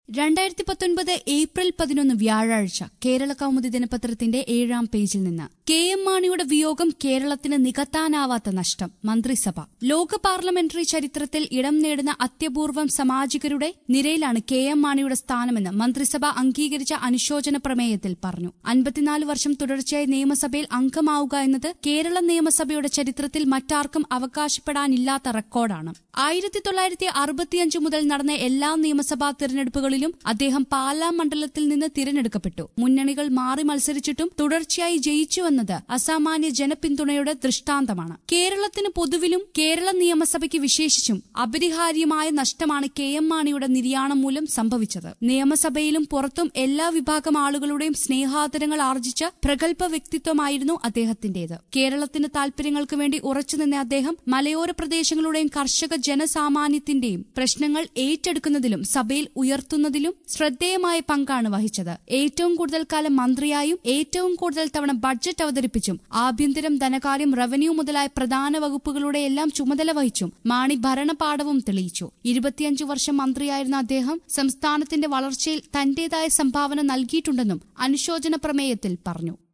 രണ്ടായിരത്തി പത്തൊൻപത് ഏപ്രിൽ പതിനൊന്ന് വ്യാഴാഴ്ച കേരള കൗമുദി ദിനപത്രത്തിന്റെ ഏഴാം പേജിൽ നിന്ന് കെ എം മാണിയുടെ വിയോഗം കേരളത്തിന് നികത്താനാവാത്ത നഷ്ടം മന്ത്രിസഭ ലോക പാർലമെന്ററി ചരിത്രത്തിൽ ഇടം നേടുന്ന അത്യപൂർവം സാമാജികരുടെ നിരയിലാണ് കെ എം മാണിയുടെ സ്ഥാനമെന്ന് മന്ത്രിസഭ അംഗീകരിച്ച അനുശോചന പ്രമേയത്തിൽ പറഞ്ഞു അൻപത്തിനാല് വർഷം തുടർച്ചയായി നിയമസഭയിൽ അംഗമാവുക എന്നത് കേരള നിയമസഭയുടെ ചരിത്രത്തിൽ മറ്റാർക്കും അവകാശപ്പെടാനില്ലാത്ത റെക്കോർഡാണ് ആയിരത്തി തൊള്ളായിരത്തി അറുപത്തിയഞ്ച് മുതൽ നടന്ന എല്ലാ നിയമസഭാ തിരഞ്ഞെടുപ്പുകളിലും അദ്ദേഹം പാലാ മണ്ഡലത്തിൽ നിന്ന് തിരഞ്ഞെടുക്കപ്പെട്ടു മുന്നണികൾ മാറി മത്സരിച്ചിട്ടും തുടർച്ചയായി ജയിച്ചുവെന്നത് അസാമാന്യ ജനപിന്തുണയുടെ ദൃഷ്ടാന്തമാണ് കേരളത്തിന് പൊതുവിലും കേരള നിയമസഭയ്ക്ക് വിശേഷിച്ചും അപരിഹാര്യമായ നഷ്ടമാണ് കെ എം മാണിയുടെ നിര്യാണം മൂലം സംഭവിച്ചത് നിയമസഭയിലും പുറത്തും എല്ലാ വിഭാഗം ആളുകളുടെയും സ്നേഹാദരങ്ങൾ ആർജിച്ച പ്രഗത്ഭ വ്യക്തിത്വമായിരുന്നു അദ്ദേഹത്തിന്റേത് കേരളത്തിന്റെ താൽപര്യങ്ങൾക്ക് വേണ്ടി ഉറച്ചുനിന്ന അദ്ദേഹം മലയോര പ്രദേശങ്ങളുടെയും കർഷക ജനസാമാന്യത്തിന്റെയും പ്രശ്നങ്ങൾ ഏറ്റെടുക്കുന്നതിലും സഭയിൽ ഉയർത്തുന്നതിലും ശ്രദ്ധേയമായ പങ്കാണ് വഹിച്ചത് ഏറ്റവും കൂടുതൽ കാലം മന്ത്രിയായും ഏറ്റവും കൂടുതൽ തവണ ബഡ്ജറ്റ് അവതരിപ്പിച്ചും ആഭ്യന്തരം ധനകാര്യം റവന്യൂ മുതലായ പ്രധാന വകുപ്പുകളുടെ എല്ലാം ചുമതല വഹിച്ചും മാണി ഭരണപാഠവും തെളിയിച്ചു ഇരുപത്തിയഞ്ചു വർഷം മന്ത്രിയായിരുന്ന അദ്ദേഹം സംസ്ഥാനത്തിന്റെ വളർച്ചയിൽ തന്റേതായ സംഭാവന നൽകിയിട്ടുണ്ടെന്നും അനുശോചന പ്രമേയത്തിൽ പറഞ്ഞു